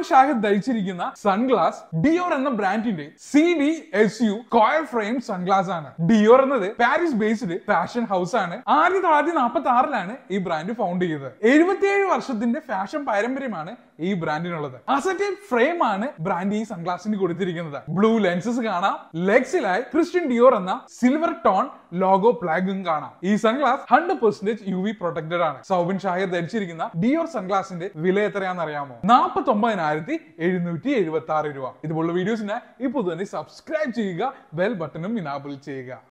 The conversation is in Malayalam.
ഷാഹിദ് ധരിച്ചിരിക്കുന്ന സൺഗ്ലാസ് ഡിയോർ എന്ന ബ്രാൻഡിന്റെ സി ഡി എസ് യു കോയർ ഫ്രെയിം സൺഗ്ലാസ് ആണ് ഡിയോർ എന്നത് പാരീസ് ബേസ്ഡ് ഫാഷൻ ഹൗസ് ആണ് ആയിരത്തി തൊള്ളായിരത്തി നാൽപ്പത്തി ആറിലാണ് ഈ ബ്രാൻഡ് ഫൗണ്ട് ചെയ്തത് എഴുപത്തിയേഴ് വർഷത്തിന്റെ ഫാഷൻ പാരമ്പര്യമാണ് ഈ ബ്രാൻഡിനുള്ളത് അസറ്റീവ് ഫ്രെയിം ആണ് ബ്രാൻഡ് ഈ സൺഗ്ലാസിന് കൊടുത്തിരിക്കുന്നത് ബ്ലൂ ലെൻസസ് കാണാം ലെഗ്സിലായി ക്രിസ്ത്യൻ ഡിയോർ എന്ന സിൽവർ ടോൺ ലോഗോ പ്ലാഗും കാണാം ഈ sunglass hundred percentage U V protected ആണ് സൗബിൻ ഷാഹിർ ധരിച്ചിരിക്കുന്ന ഡിയോർ സൺഗ്ലാസിന്റെ വില എത്രയാണെന്ന് അറിയാമോ നാൽപ്പത്തി ഒമ്പതിനായിരത്തി എഴുന്നൂറ്റി എഴുപത്തി ആറ് രൂപ ഇതുപോലുള്ള വീഡിയോസിന് ഇപ്പോൾ തന്നെ സബ്സ്ക്രൈബ് ചെയ്യുക ബെൽ ബട്ടണും ഇനാബിൾ ചെയ്യുക